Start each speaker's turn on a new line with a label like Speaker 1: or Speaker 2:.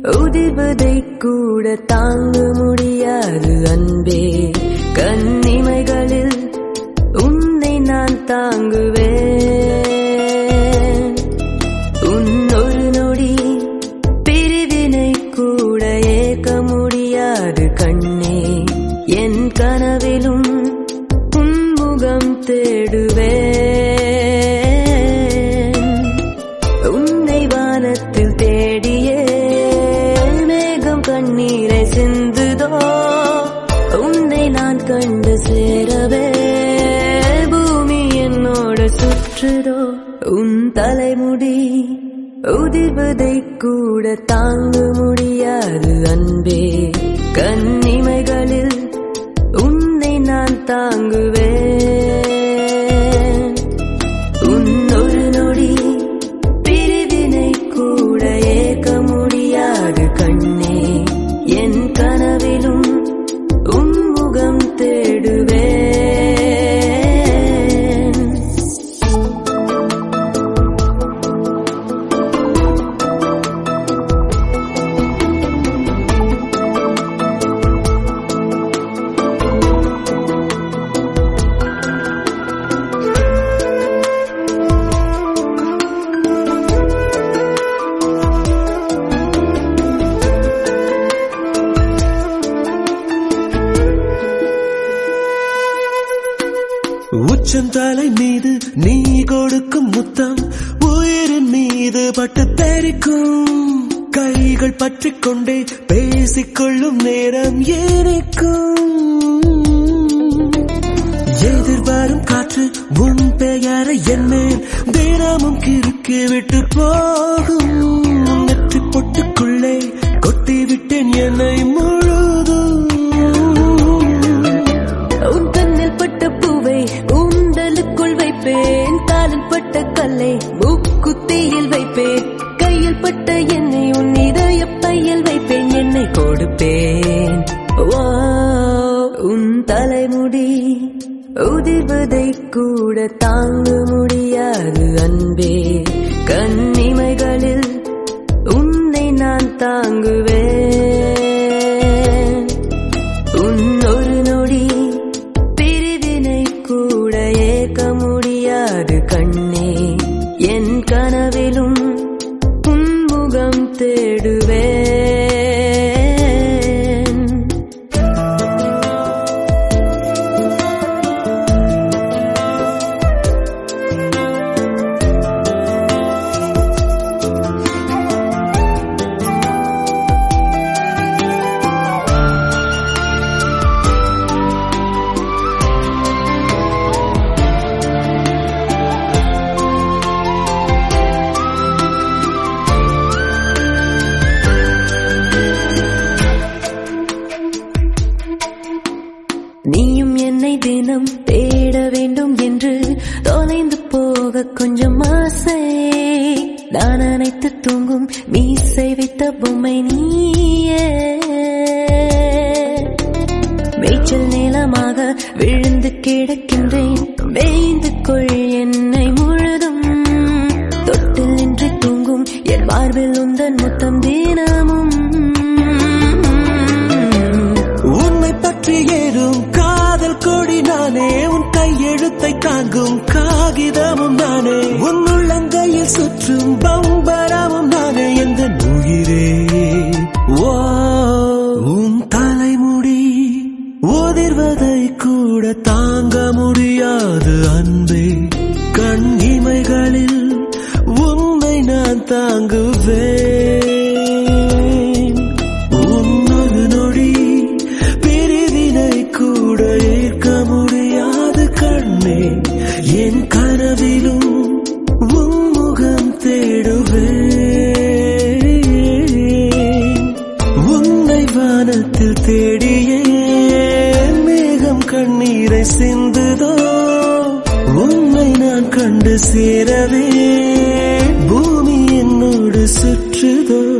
Speaker 1: உதிர்வதை கூட தாங்க முடியாது அன்பே கண்ணிமைகளில் உன்னை நான் தாங்குவேன் உன் ஒரு நொடி பிரிவினை கூட ஏற்க முடியாது கண்ணே என் கனவிலும் உன்முகம் தேடுவேன் உன்னை வானத்தில் தேடியே மேகம் கண்ணீரை சிந்துதோ உன்னை நான் கண்டு சேரவே பூமி என்னோட சுற்றுதோ உன் தலைமுடி உதிர்வதை கூட தாங்க முடியாது அன்பே கண்ணிமைகளில் உன்னை நான் தாங்குவேன் உன் ஒரு நொடி பிரிவினை கூட ஏற்க முடியாது கண்ணே என் கனவிலும் உன்முகம் தேடுவேன்
Speaker 2: உச்சந்தலை மீது நீ கொடுக்கும் முத்தம் உயிரின் மீது பட்டு தெரிக்கும் கைகள் பற்றிக் கொண்டே பேசிக்கொள்ளும் நேரம் ஏறிக்கும் எதிர்வரும் காற்று உன் பெயரை என் மேல் தினமும் கிறுக்கி விட்டு போகும் நெற்றி பொட்டுக்குள்ளே கொட்டி விட்டேன் என்னை முழுதும்
Speaker 1: உன் கண்ணில் பட்ட பூவை உண்டலுக்குள் வைப்பேன் காலில் பட்ட கல்லை மூக்குத்தியில் வைப்பேன் கையில் பட்ட எண்ணெய் உன் இதய பையில் வைப்பேன் என்னை கொடுப்பேன் ஓ, உன் தலைமுடி உதிர்வதை கூட தாங்க முடியாது அன்பே கண்ணிமைகளில் உன்னை நான் தாங்குவேன் உன் ஒரு நொடி பிரிவினை கூட ஏற்க முடியாது கண்ணே என் கனவிலும் உன்முகம் தேடுவேன் நீயும் என்னை தினம் தேட வேண்டும் என்று தொலைந்து போக கொஞ்சம் ஆசை நான் அனைத்து தூங்கும் மீசை வைத்த பொம்மை நீயே மேய்ச்சல் நிலமாக விழுந்து கிடக்கின்றேன் மேய்ந்து கொள் என்னை முழுதும் தொட்டில் நின்று தூங்கும் என் மார்பில் உந்தன் முத்தம் தினமும்
Speaker 2: உன்னை பற்றி ஏறும் காதல் கொடி நானே உன் கையெழுத்தை தாங்கும் காகிதமும் நானே உன் உள்ளங்கையில் சுற்றும் பம்பரமும் நானே எந்த உயிரே ஓ உன் தலைமுடி உதிர்வதை கூட தாங்க முடியாது அன்பே கண் இமைகளில் உன்னை நான் தாங்குவேன் உன்னொரு நொடி பிரிவினை கூட ஏற்க முடியாது கண்ணே என் கனவிலும் உன்முகம் தேடுவேன் உன்னை வானத்தில் தேடியே மேகம் கண்ணீரை சிந்துதோ உன்னை நான் கண்டு சேரவே பூமி என்னோடு சுற்றுதோ